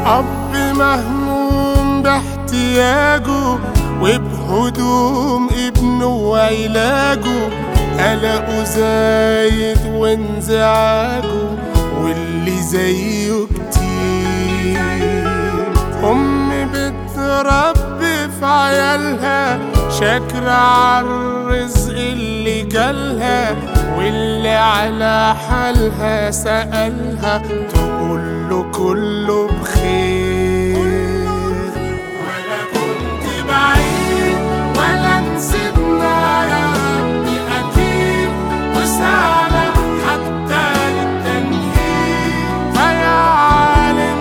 أب مهموم باحتياجه وبهدوم ابنه وعلاجه قلقه زايد وانزعاجه واللي زيه كتير أم بتربي في عيالها شاكرة عالرزق اللي جالها واللي على حالها سألها تقول له كله بخير ولا كنت بعيد ولا نسيتنا يا ربي أكيد وسعنا حتى للتنهيد فيا عالم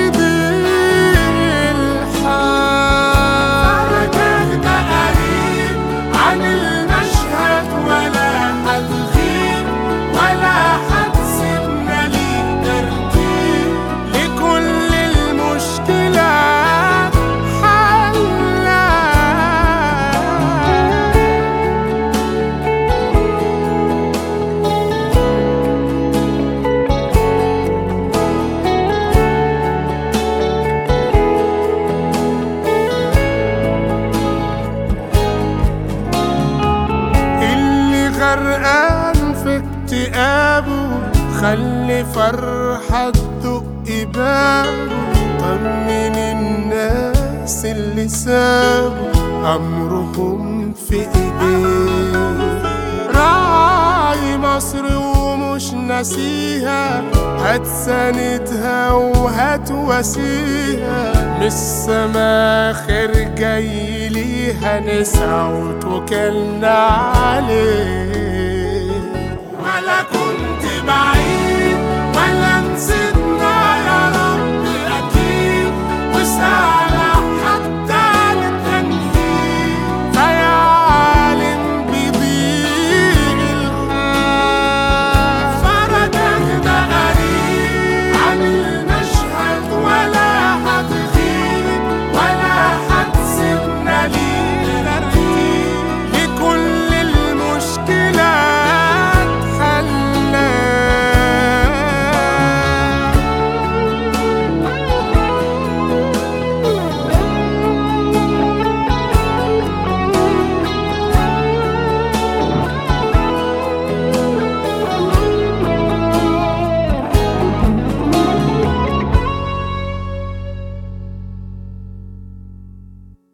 بضيق الحال فرجعت قريب عن المشهد ولا هتغيب ولا هتسيبنا ليك ترتيب لكل المشكلات حلها اللي غرقان في اكتئابه خلي فرحة تدق بابه طمن الناس اللي سابوا أمرهم في ايديه راعي مصر ومش ناسيها هتساندها وهتواسيها من السما خير جاي ليها نسعى وتوكلنا عليه